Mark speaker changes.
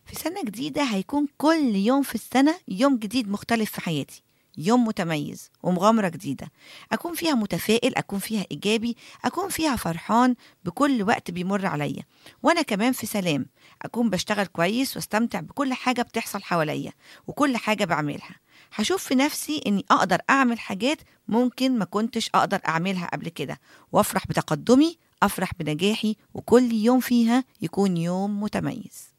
Speaker 1: في سنة جديدة هيكون كل يوم في السنة يوم جديد مختلف في حياتي يوم متميز ومغامرة جديدة أكون فيها متفائل أكون فيها إيجابي أكون فيها فرحان بكل وقت بيمر عليا وأنا كمان في سلام أكون بشتغل كويس واستمتع بكل حاجة بتحصل حواليا وكل حاجة بعملها هشوف في نفسي إني أقدر أعمل حاجات ممكن ما كنتش أقدر أعملها قبل كده وأفرح بتقدمي أفرح بنجاحي وكل يوم فيها يكون يوم متميز